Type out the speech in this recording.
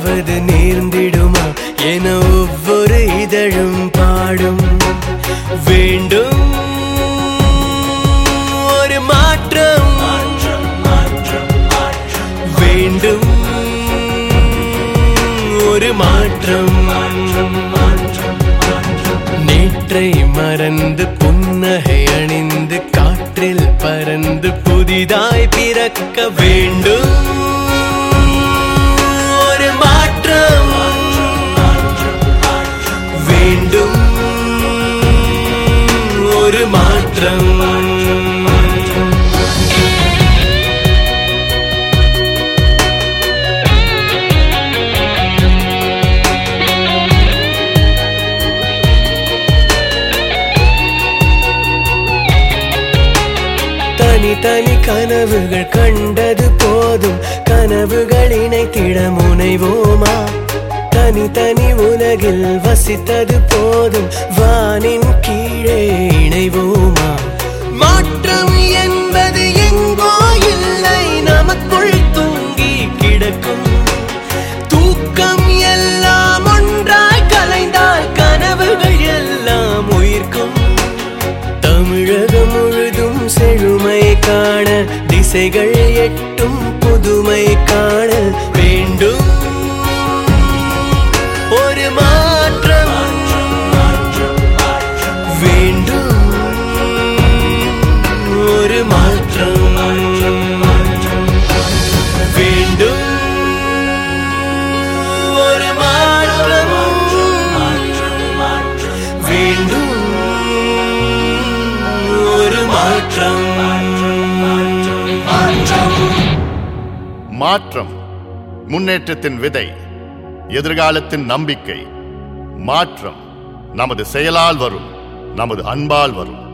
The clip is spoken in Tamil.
ஏதாவது நேர்ந்திடுமா என ஒவ்வொரு இதழும் பாடும் வேண்டும் ஒரு மாற்றம் வேண்டும் ஒரு மாற்றம் நேற்றை மறந்து புன்னகை அணிந்து காற்றில் பறந்து புதிதாய் பிறக்க வேண்டும் ஒரு மாற்றம் வேண்டும் ஒரு மாற்றம் தனி தனி கனவுகள் கண்டது போதும் கனவுகள் இணைத்திட முனைவோமா தனி தனி உலகில் வசித்தது போதும் வானின் கீழே இணைவோமா மாற்றம் என்பது எங்கோ இல்லை நமக்குள் தூங்கி கிடக்கும் தூக்கம் எல்லாம் ஒன்றாய் கலைந்தால் கனவுகள் எல்லாம் உயிர்க்கும் தமிழகம் முழுதும் செழுமை காண திசைகள் எட்டும் புதுமை காண வேண்டும் ஒரு மாற்றம் வேண்டும் ஒரு மாற்றம் வேண்டும் ஒரு மாற்றம் வேண்டும் ஒரு மாற்றம் மாற்றம் முன்னேற்றத்தின் விதை எதிர்காலத்தின் நம்பிக்கை மாற்றம் நமது செயலால் வரும் நமது அன்பால் வரும்